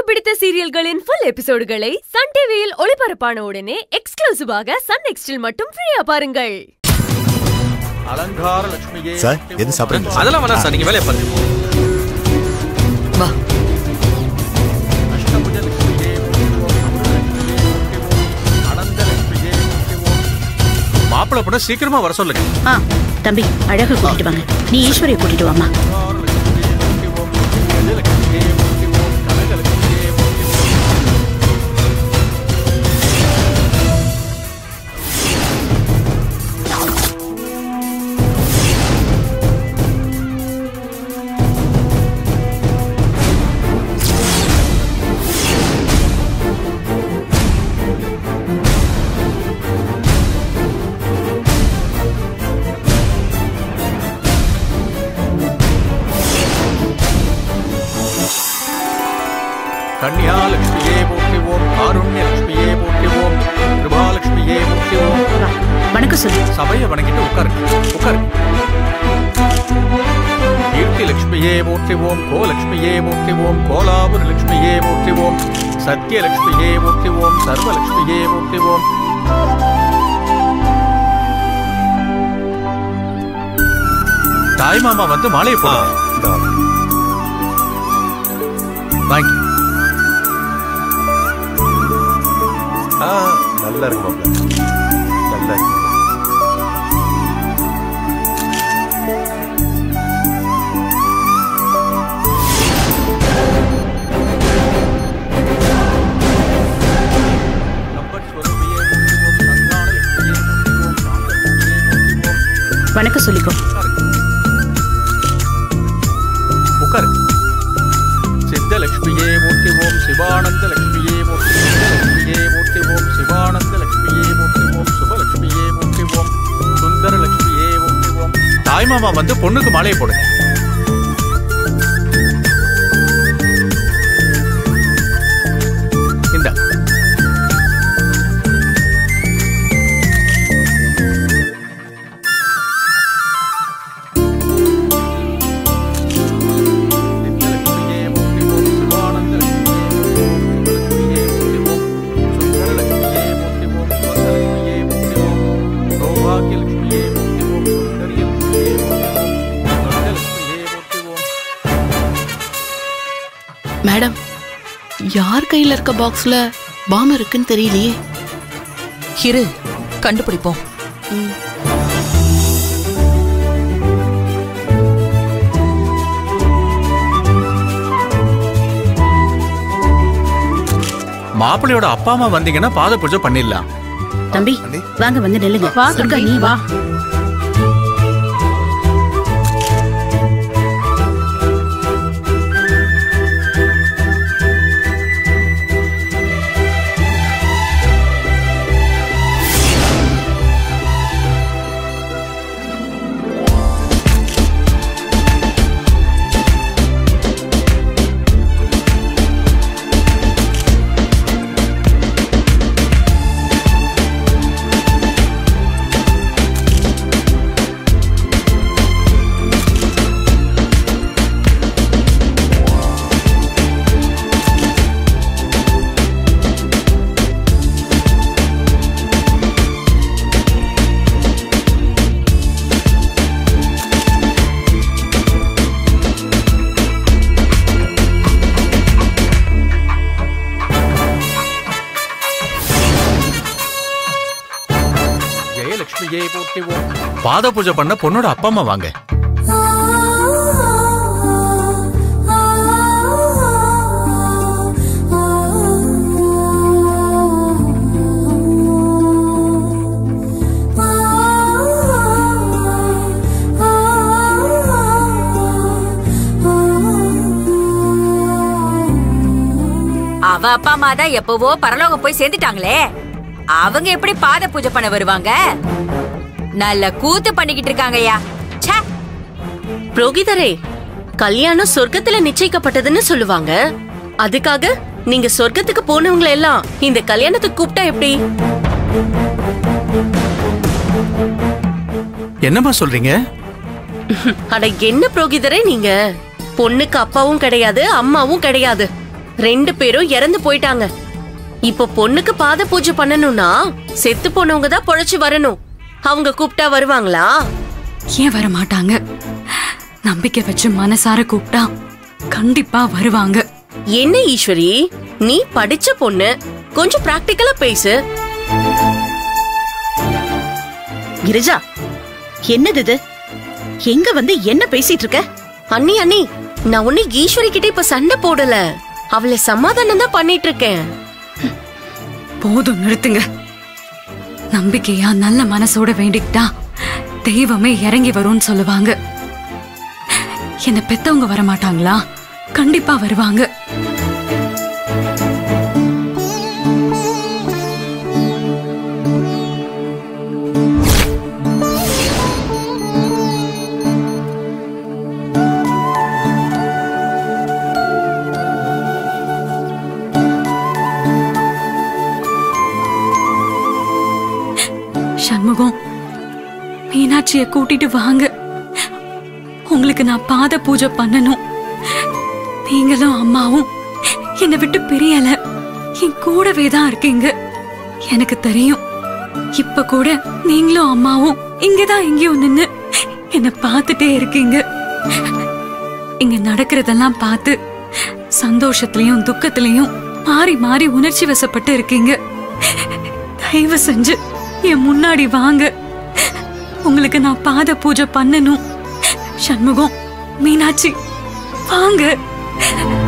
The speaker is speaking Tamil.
பிடித்த சீரியல்களின் ஃபுல் எபிசோடுகளை சன் டிவியில் ஒளிபரப்பான உடனே எக்ஸ்க்ளூசிவாக சன் நெக்ஸ்டில் மட்டும் ஃப்ரீயா பாருங்கள் அலங்கார லட்சுமியே சார் எது சாப்பிடுங்க சார் அதெல்லாம் வேணாம் சார் நீங்க வேலையை பாருங்க வா அஷ்டபுஜ லட்சுமியே அனந்த லட்சுமியே மாப்பிள்ளை பொண்ணு சீக்கிரமா வர சொல்லுங்க ஆ தம்பி அழகு கூட்டிட்டு வாங்க நீ ஈஸ்வரியை கூட்டிட்டு வாமா கன்யாலட்சுமியே போற்றிவோம் காருண்ய லட்சுமியே போற்றிவோம் கிருபாலட்சுமியே போற்றிவோம் வா வணக்கம் சொல்லு சபையை வணங்கிட்டு உட்காருங்க உட்காருங்க கீர்த்தி லட்சுமியே போற்றிவோம் கோலட்சுமியே போற்றிவோம் கோலாபுர லட்சுமியே போற்றிவோம் சத்யலட்சுமியே போற்றிவோம் சர்வலட்சுமியே போற்றிவோம் தாய் மாமா வந்து மாலையை போடுவாங்க வாங்கி ஆ நல்லா இருக்கு மாப்பிள்ள நல்லா இருக்கு கம்பஸ்வரூபியே போற்றிவோம் சந்தான லட்சுமியே போற்றிவோம் சாந்தலட்சுமியே போற்றிவோம் வணக்கம் சொல்லிக்கோ உட்காரு சித்தலட்சுமியே போற்றிவோம் சிவானந்த லட்சுமியே போற்றிவோம் லட்சுமியே போற்றிவோம் சிவானந்த லட்சுமியே போற்றிவோம் சுபலட்சுமியே போற்றிவோம் சுந்தர லட்சுமியே போற்றிவோம் தாய்மாமா வந்து பொண்ணுக்கு மாலையை போடுங்க இந்த சித்தலட்சுமியே போற்றிவோம் சிவானந்த லட்சுமியே போற்றிவோம் சுபலட்சுமியே போற்றிவோம் சுந்தர லட்சுமியே போற்றிவோம் சுகலட்சுமியே போற்றிவோம் சௌபாகிய லட்சுமியே போற்றிவோம் சுந்தரிய லட்சுமியே போற்றிவோம் சொர்க்கலட்சுமியே போற்றிவோம் மேடம் யார் கையில இருக்க பாக்ஸ்ல பாம் இருக்குன்னு தெரியலையே இரு கண்டுபிடிப்போம் ம். மாப்பிள்ளையோட அப்பா அம்மா வந்தீங்கன்னா பாத பூஜை பண்ணிடலாம் தம்பி வாங்க வந்து நில்லுங்க துர்கா நீ வா ஜெயலட்சுமியே போற்றிவோம் பாத பூஜை பண்ண பொண்ணோட அப்பா அம்மா வாங்க அவ அப்பா அம்மா தான் எப்பவோ பரலோகம் போய் சேர்ந்துட்டாங்களே அவங்க எப்படி பாத பூஜை பண்ண வருவாங்க நல்ல கூத்து பண்ணிக்கிட்டு இருக்காங்கய்யா ச்சே புரோகிதரே கல்யாணம் சொர்க்கத்துல நிச்சயிக்கப்பட்டதுன்னு சொல்லுவாங்க அதுக்காக நீங்க சொர்க்கத்துக்கு போனவங்களை எல்லாம் இந்த கல்யாணத்துக்கு கூப்பிட்டா எப்படி என்னம்மா சொல்றீங்க அட என்ன புரோகிதரே நீங்க பொண்ணுக்கு அப்பாவும் கிடையாது அம்மாவும் கிடையாது ரெண்டு பேரும் இறந்து போயிட்டாங்க இப்ப பொண்ணுக்கு பாத பூஜை பண்ணணும்னா செத்து போனவங்க தான் பொழைச்சு வரணும் அவங்க கூப்பிட்டா வருவாங்களா ஏன் வர மாட்டாங்க நம்பிக்கை வச்சு மனசார கூப்பிட்டா கண்டிப்பா வருவாங்க என்ன ஈஸ்வரி நீ படிச்ச பொண்ணு கொஞ்சம் பிராக்டிக்கலா பேசு கிரிஜா என்னது இது எங்க வந்து என்ன பேசிட்டு இருக்க அண்ணி அண்ணி நான் ஒண்ணு ஈஸ்வரி கிட்ட இப்ப சண்டை போடல அவளை சமாதானம் தான் பண்ணிட்டு இருக்கேன் போதும் நிறுத்துங்க நம்பிக்கையா நல்ல மனசோட வேண்டிக்கிட்டா தெய்வமே இறங்கி வரும்னு சொல்லுவாங்க என்ன பெத்தவங்க வர மாட்டாங்களா கண்டிப்பா வருவாங்க சண்முகம் மீனாட்சிய கூட்டிட்டு வாங்க உங்களுக்கு நான் பாத பூஜை பண்ணணும் நீங்களும் அம்மாவும் என்னை விட்டு பிரியல என் கூடவே தான் இருக்கீங்க எனக்கு தெரியும் இப்ப கூட நீங்களும் அம்மாவும் இங்கதான் எங்கேயோ நின்னு என்ன பார்த்துட்டே இருக்கீங்க இங்க நடக்கிறதெல்லாம் பார்த்து சந்தோஷத்திலையும் துக்கத்திலையும் மாறி மாறி உணர்ச்சி வசப்பட்டு இருக்கீங்க தயவு செஞ்சு என் முன்னாடி வாங்க உங்களுக்கு நான் பாத பூஜை பண்ணணும் சண்முகம் மீனாட்சி வாங்க